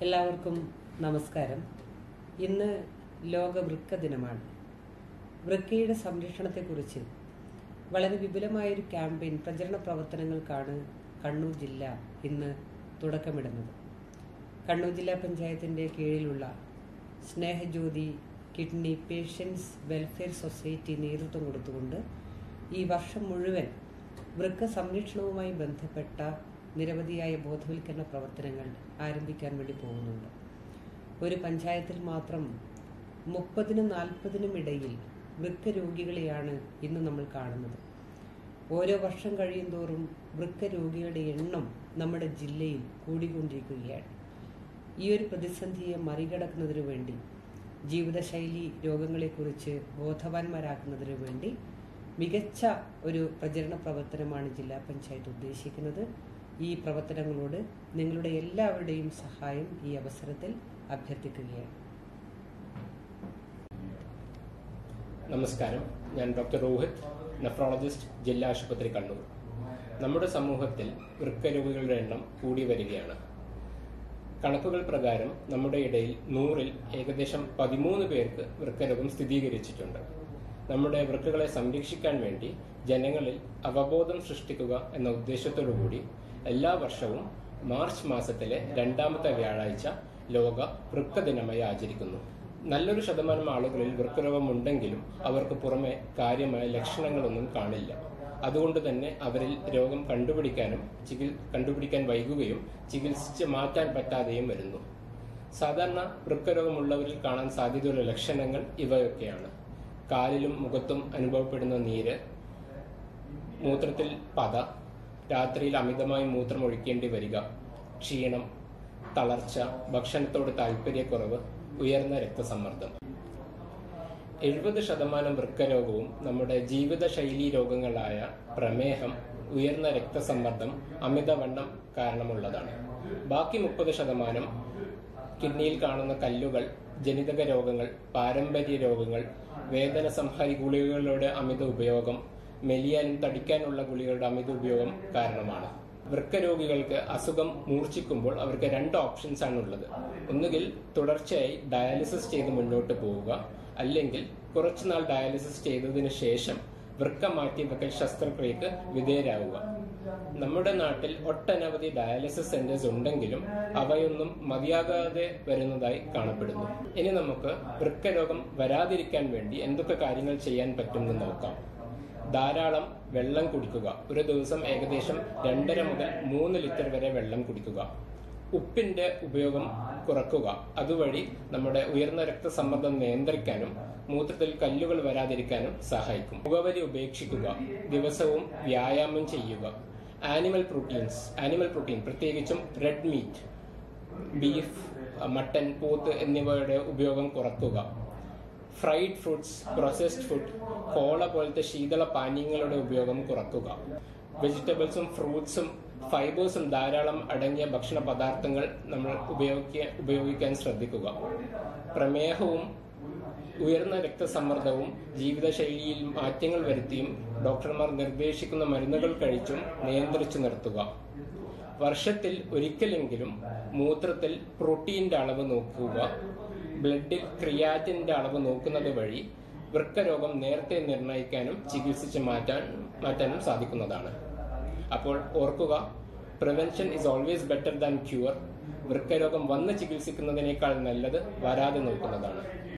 എല്ലാവർക്കും നമസ്കാരം ഇന്ന് ലോക വൃക്ക ദിനമാണ് വൃക്കയുടെ സംരക്ഷണത്തെക്കുറിച്ച് വളരെ വിപുലമായൊരു ക്യാമ്പയിൻ പ്രചരണ പ്രവർത്തനങ്ങൾക്കാണ് കണ്ണൂർ ജില്ല ഇന്ന് തുടക്കമിടുന്നത് കണ്ണൂർ ജില്ലാ പഞ്ചായത്തിൻ്റെ കീഴിലുള്ള Snehajyothi kidney patients welfare society നേതൃത്വം കൊടുത്തുകൊണ്ട് ഈ വർഷം മുഴുവൻ വൃക്ക സംരക്ഷണവുമായി ബന്ധപ്പെട്ട നിരവധിയായ ബോധവൽക്കരണ പ്രവർത്തനങ്ങൾ ആരംഭിക്കാൻ വേണ്ടി പോകുന്നുണ്ട് ഒരു പഞ്ചായത്തിൽ മാത്രം മുപ്പതിനും നാൽപ്പതിനും ഇടയിൽ വൃക്ക രോഗികളെയാണ് ഇന്ന് നമ്മൾ കാണുന്നത് ഓരോ വർഷം കഴിയും തോറും വൃക്ക രോഗികളുടെ എണ്ണം നമ്മുടെ ജില്ലയിൽ കൂടിക്കൊണ്ടിരിക്കുകയാണ് ഈ ഒരു പ്രതിസന്ധിയെ മറികടക്കുന്നതിനു വേണ്ടി ജീവിതശൈലി രോഗങ്ങളെക്കുറിച്ച് ബോധവാന്മാരാക്കുന്നതിനു വേണ്ടി മികച്ച ഒരു പ്രചരണ പ്രവർത്തനമാണ് ജില്ലാ പഞ്ചായത്ത് ഉദ്ദേശിക്കുന്നത് ഈ പ്രവർത്തനങ്ങളോട് നിങ്ങളുടെ എല്ലാവരുടെയും സഹായം ഈ അവസരത്തിൽ അഭ്യർത്ഥിക്കുകയാണ് നമസ്കാരം ഞാൻ ഡോക്ടർ രോഹിത് നെഫ്രോളജിസ്റ്റ് ജില്ലാ ആശുപത്രി കണ്ണൂർ നമ്മുടെ സമൂഹത്തിൽ വൃക്കരോഗികളുടെ എണ്ണം കൂടി വരികയാണ് കണക്കുകൾ പ്രകാരം നമ്മുടെ ഇടയിൽ നൂറിൽ ഏകദേശം പതിമൂന്ന് പേർക്ക് വൃക്കരോഗം സ്ഥിരീകരിച്ചിട്ടുണ്ട് നമ്മുടെ വൃക്കകളെ സംരക്ഷിക്കാൻ വേണ്ടി ജനങ്ങളിൽ അവബോധം സൃഷ്ടിക്കുക എന്ന ഉദ്ദേശത്തോടുകൂടി എല്ലാ വർഷവും മാർച്ച് മാസത്തിലെ രണ്ടാമത്തെ വ്യാഴാഴ്ച ലോക വൃക്ക ദിനമായി ആചരിക്കുന്നു നല്ലൊരു ശതമാനം ആളുകളിൽ വൃക്കരോഗം ഉണ്ടെങ്കിലും അവർക്ക് പുറമെ കാര്യമായ ലക്ഷണങ്ങളൊന്നും കാണില്ല അതുകൊണ്ട് തന്നെ അവരിൽ രോഗം കണ്ടുപിടിക്കാനും ചികിൽ കണ്ടുപിടിക്കാൻ വൈകുകയും ചികിത്സിച്ച് മാറ്റാൻ പറ്റാതെയും വരുന്നു സാധാരണ വൃക്കരോഗമുള്ളവരിൽ കാണാൻ സാധ്യതയുള്ള ലക്ഷണങ്ങൾ ഇവയൊക്കെയാണ് കാലിലും മുഖത്തും അനുഭവപ്പെടുന്ന നീര് മൂത്രത്തിൽ പത രാത്രിയിൽ അമിതമായി മൂത്രം ഒഴിക്കേണ്ടി വരിക ക്ഷീണം തളർച്ച ഭക്ഷണത്തോട് താല്പര്യക്കുറവ് ഉയർന്ന രക്തസമ്മർദ്ദം എഴുപത് ശതമാനം വൃക്കരോഗവും നമ്മുടെ ജീവിതശൈലി രോഗങ്ങളായ പ്രമേഹം ഉയർന്ന രക്തസമ്മർദ്ദം അമിതവണ്ണം കാരണമുള്ളതാണ് ബാക്കി മുപ്പത് ശതമാനം കിഡ്നിയിൽ കാണുന്ന കല്ലുകൾ ജനിതക രോഗങ്ങൾ പാരമ്പര്യ രോഗങ്ങൾ വേദന സംഹാരി ഗുളികകളുടെ അമിത ഉപയോഗം മെലിയാനും തടിക്കാനുള്ള ഗുളികളുടെ അമിത ഉപയോഗം കാരണമാണ് വൃക്ക രോഗികൾക്ക് അസുഖം മൂർച്ഛിക്കുമ്പോൾ അവർക്ക് രണ്ട് ഓപ്ഷൻസ് ആണ് ഉള്ളത് ഒന്നുകിൽ തുടർച്ചയായി ഡയാലിസിസ് ചെയ്ത് മുന്നോട്ട് പോവുക അല്ലെങ്കിൽ കുറച്ചുനാൾ ഡയാലിസിസ് ചെയ്തതിനു ശേഷം വൃക്ക മാറ്റിവെക്കൽ ശസ്ത്രക്രിയക്ക് വിധേയരാവുക നമ്മുടെ നാട്ടിൽ ഒട്ടനവധി ഡയാലിസിസ് സെന്റേഴ്സ് ഉണ്ടെങ്കിലും അവയൊന്നും മതിയാകാതെ വരുന്നതായി കാണപ്പെടുന്നു ഇനി നമുക്ക് വൃക്കരോഗം വരാതിരിക്കാൻ വേണ്ടി എന്തൊക്കെ കാര്യങ്ങൾ ചെയ്യാൻ പറ്റുമെന്ന് നോക്കാം ധാരാളം വെള്ളം കുടിക്കുക ഒരു ദിവസം ഏകദേശം രണ്ടര മുതൽ മൂന്ന് ലിറ്റർ വരെ വെള്ളം കുടിക്കുക ഉപ്പിന്റെ ഉപയോഗം കുറക്കുക അതുവഴി നമ്മുടെ ഉയർന്ന രക്തസമ്മർദ്ദം നിയന്ത്രിക്കാനും മൂത്രത്തിൽ കല്ലുകൾ വരാതിരിക്കാനും സഹായിക്കും മുഖവരി ഉപേക്ഷിക്കുക ദിവസവും വ്യായാമം ചെയ്യുക ആനിമൽ പ്രോട്ടീൻസ് ആനിമൽ പ്രോട്ടീൻ പ്രത്യേകിച്ചും റെഡ് മീറ്റ് ബീഫ് മട്ടൻ പോത്ത് എന്നിവയുടെ ഉപയോഗം കുറക്കുക fried fruits processed food cola പോലത്തെ ശീതള പാനീയങ്ങളുടെ ഉപയോഗം കുറക്കുക വെജിറ്റബിൾസും ഫ്രൂട്ട്സും ഫൈബേഴ്സും ധാരാളം അടങ്ങിയ ഭക്ഷണ പദാർത്ഥങ്ങൾ നമ്മൾ ഉപയോഗിക്കാൻ ഉപയോഗിക്കാൻ ശ്രദ്ധിക്കുക പ്രമേഹവും ഉയർന്ന രക്തസമ്മർദ്ദവും ജീവിതശൈലിയിൽ മാറ്റങ്ങൾ വരുത്തിയും ഡോക്ടർമാർ നിർദ്ദേശിക്കുന്ന മരുന്നുകൾ കഴിച്ചും നിയന്ത്രിച്ചു നിർത്തുക വർഷത്തിൽ ഒരിക്കലെങ്കിലും മൂത്രത്തിൽ പ്രോട്ടീന്റെ അളവ് നോക്കുക ബ്ലഡിൽ ക്രിയാറ്റിന്റെ അളവ് നോക്കുന്നത് വഴി വൃക്കരോഗം നേരത്തെ നിർണ്ണയിക്കാനും ചികിത്സിച്ച് മാറ്റാൻ മാറ്റാനും സാധിക്കുന്നതാണ് അപ്പോൾ ഓർക്കുക prevention is always better than cure വൃക്കരോഗം വന്ന് ചികിത്സിക്കുന്നതിനേക്കാൾ നല്ലത് വരാതെ നോക്കുന്നതാണ്